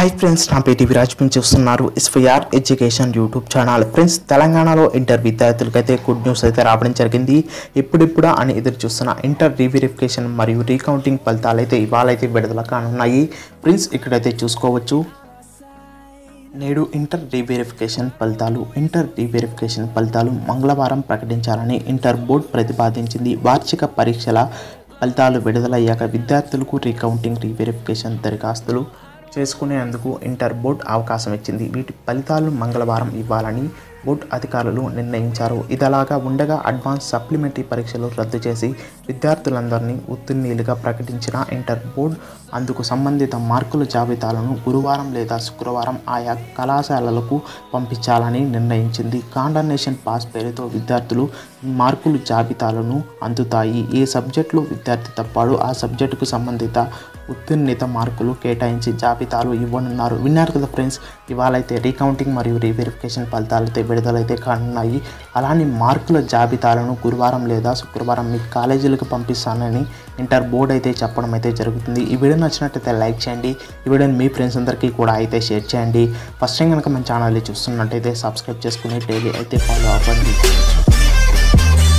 hi friends నా పేటి విరాజ్ మీరు చూస్తున్నారు SYR education YouTube channel friends తెలంగాణలో ఇంటర్ విద్యార్థులకైతే గుడ్ న్యూస్ అయితే రావడం జరిగింది ఇప్పుడిప్పుడా అని ఎదురు చూస్తున్న ఇంటర్ రీవెరిఫికేషన్ మరియు రీకౌంటింగ్ ఫలితాలు అయితే ఇవాళైతే విడుదల కానున్నాయి ఫ్రెండ్స్ ఇక్కడైతే చూసుకోవచ్చు నేడు ఇంటర్ రీవెరిఫికేషన్ ఫలితాలు ఇంటర్ రీవెరిఫికేషన్ ఫలితాలు మంగళవారం ప్రకటించాలని ఇంటర్ బోర్డు ప్రతిపాదించింది వార్షిక పరీక్షల ఫలితాలు విడుదలయ్యాక విద్యార్థులకు రీకౌంటింగ్ రీవెరిఫికేషన్ దరఖాస్తులు చేసుకునేందుకు ఇంటర్ బోర్డు అవకాశం ఇచ్చింది వీటి ఫలితాలు మంగళవారం ఇవ్వాలని బోర్డు అధికారులు నిర్ణయించారు ఇదలాగా ఉండగా అడ్వాన్స్ సప్లిమెంటరీ పరీక్షలు రద్దు చేసి విద్యార్థులందరినీ ఉత్తీర్ణులుగా ప్రకటించిన ఇంటర్ బోర్డు అందుకు సంబంధిత మార్కుల జాబితాలను గురువారం లేదా శుక్రవారం ఆయా కళాశాలలకు పంపించాలని నిర్ణయించింది కాండనేషన్ పాస్ పేరుతో విద్యార్థులు మార్కుల జాబితాలను అందుతాయి ఏ సబ్జెక్టులో విద్యార్థి తప్పాడో ఆ సబ్జెక్టుకు సంబంధిత ఉత్తీర్ణత మార్కులు కేటాయించి జాబితాలు ఇవ్వనున్నారు విన్నారు కదా ఫ్రెండ్స్ ఇవాళైతే రీకౌంటింగ్ మరియు రీవెరిఫికేషన్ ఫలితాలు అయితే విడుదలైతే కానున్నాయి అలానే మార్కుల జాబితాలను గురువారం లేదా శుక్రవారం మీ కాలేజీలకు పంపిస్తానని ఇంటర్ బోర్డు అయితే చెప్పడం అయితే జరుగుతుంది ఈ వీడియో నచ్చినట్టయితే లైక్ చేయండి ఈ వీడియోని మీ ఫ్రెండ్స్ అందరికీ కూడా అయితే షేర్ చేయండి ఫస్ట్ టైం కనుక మన ఛానల్ని చూస్తున్నట్టయితే సబ్స్క్రైబ్ చేసుకుని డైలీ అయితే ఫాలో అవ్వండి